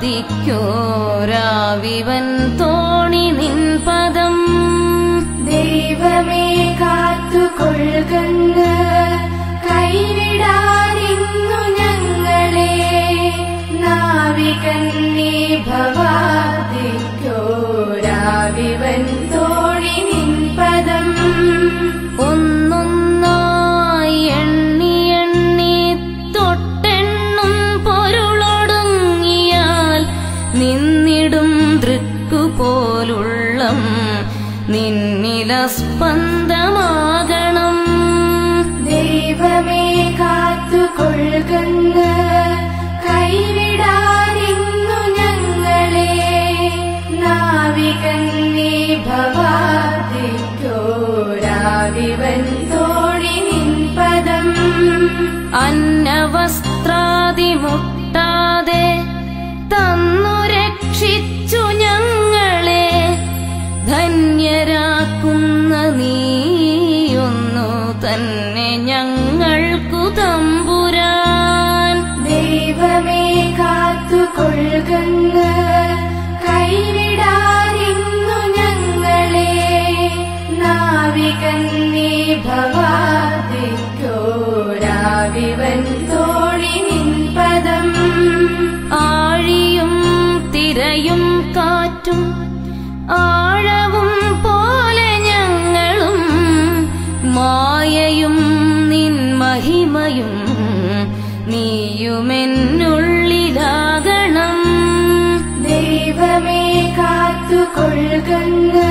പ്രാപിക്കോരാവിവൻ തോണി നിൻ പദം ദൈവമേ കാത്തുകൊള്ളുകന്ന് കൈവിടാതിന്നു ഞങ്ങളെ നാവികൻ നീ ഭവാദിക്കോരാവിവൻ തോണി നിൻ പദം ഒന്നൊന്നായി എണ്ണി എണ്ണി തൊട്ടെണ്ണും പൊരുളൊടുങ്ങിയാൽ നിന്നിടും ദൃക്കുപോലുള്ളം നിന്നില സ്പന്ദമാകണം ദൈവമേ കാത്തുകൊള്ളുകന്ന് കൈവിടാതിന്നു ഞങ്ങളെ നാവികൻ നീ ഭവാദിക്കോരാവിവൻ തോണി നിൻ പദം അന്നവസ്ത്രാദി മുട്ടാതെ തന്നു രക്ഷിച്ചു ഞങ്ങളെ ധന്യരാക്കുന്ന നീയൊന്നു തന്നെ ഞങ്ങൾക്കു തമ്പുരാൻ ദൈവമേ കാത്തുകൊള്ളുകന്ന് കൈവിടാതിന്നു ഞങ്ങളെ നാവികൻ നീ ഭവാദിക്കോരാവിവൻ തോണി നിൻ പദം ആഴിയും തിരയും കാറ്റും ആഴവും പോലെ ഞങ്ങളും മായയും നിൻ മഹിമയും നീയുമെന്നുള്ളിലാകണം ദൈവമേ കാത്തുകൊള്ളുകന്ന്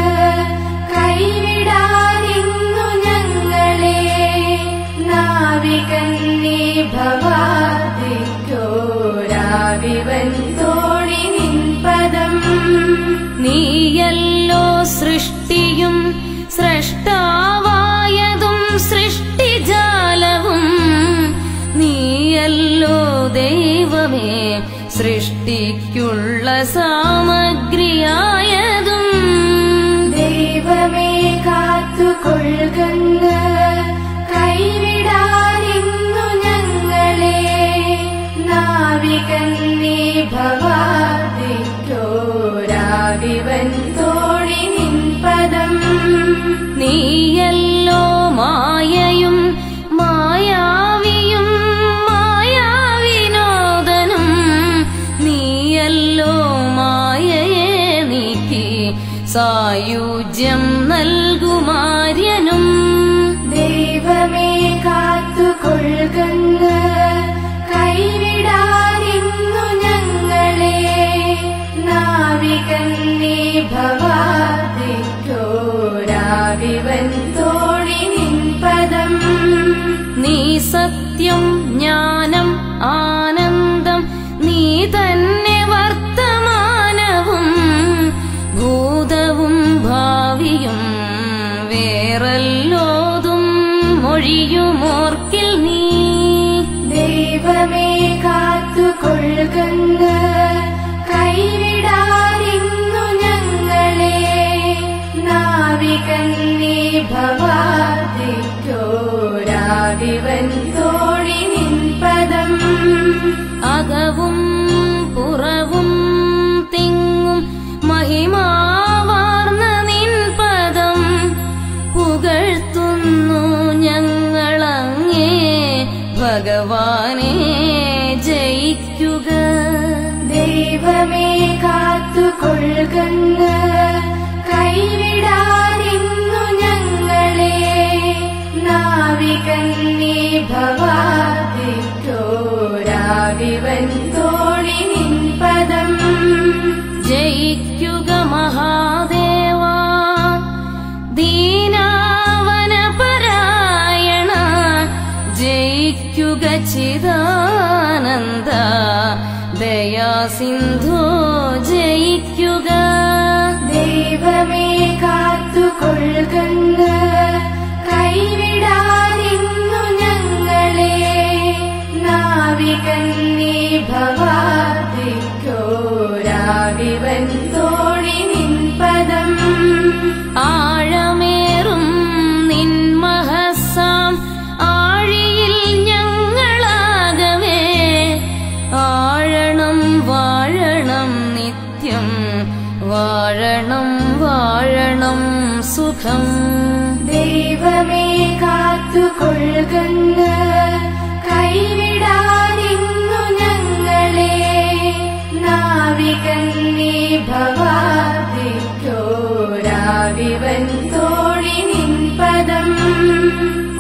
കൈവിടാതിന്നു ഞങ്ങളെ നാവികൻ നീ ഭവാദിക്കോരാവിവൻ തോണി നിൻ പദം നീയല്ലോ സൃഷ്ടിയും സൃഷ്ടാവായതും സൃഷ്ടിജാലവും നീയല്ലോ ദൈവമേ സൃഷ്ടിക്കുള്ള സാമഗ്രിയായതും ദൈവമേ കാത്തുകൊള്ളുകന്ന് കൈവിടാതിന്നു ഞങ്ങളെ നാവികൻ നീ ഭവാദിക്കോരാവിവൻ തോണി നിൻ പദം നീയല്ലോ മായയും മായാവിയും മായാവിനോദനും നീയല്ലോ മായയെ നീക്കി സായുജ്യം നൽകുമാര്യനും ദൈവമേ കാത്തുകൊള്ളുകന്ന് കൈവിടാതിന്നു ഞങ്ങളെ നാവികൻ നീ ഭവാദിക്കോരാവിവൻ തോണി നിൻ പദം നീ സത്യം ജ്ഞാനം ആനന്ദം നീ തന്നെ വർത്തമാനവും ഭൂതവും ഭാവിയും വേറല്ലോതും മൊഴിയുമോർക്കിൽ നീ ദൈവമേ കാത്തുകൊള്ളുകന്ന് കൈവിടാതിന്നു ഞങ്ങളെ നാവികൻ നീ ഭവാദിക്കോരാവിവൻ തോണി നിൻ പദം അകവും പുറവും തിങ്ങും മഹിമാവാർന്ന നിൻ പദം പുകഴ്ത്തുന്നു ഞങ്ങളങ്ങേ ഭഗവാനെ ജയിക്കുക ദൈവമേ കാത്തുകൊള്ളുകന്ന് കൈവിടാതിന്നു ഞങ്ങളെ നാവികൻ നീ ഭവാദിക്കോരാവിവൻ തോണി നിൻ പദം ജയിക്കുക മഹാദേവ ദീനാവനപരായണ ജയിക്കുക ചിദാനന്ദ ദയാസിന്ധു ജയിക്കുക ദൈവമേ കാത്തുകൊള്ളുകന്ന് കൈവിടാതിന്നു ഞങ്ങളെ നാവികൻ നീ ഭവാദിക്കോരാവിവൻ തോണി നിൻ പദം ആഴമേറും നിൻ മഹസാം ആഴിയിൽ ഞങ്ങളാകവേ ആഴണം വാഴണം കാത്തുകൊള്ളുന്ന കൈവിടാതിന്നു ഞങ്ങളെ നാവികൻ നീ ഭവാദിക്കോരാവിവൻ തോഴി നിൻ പദം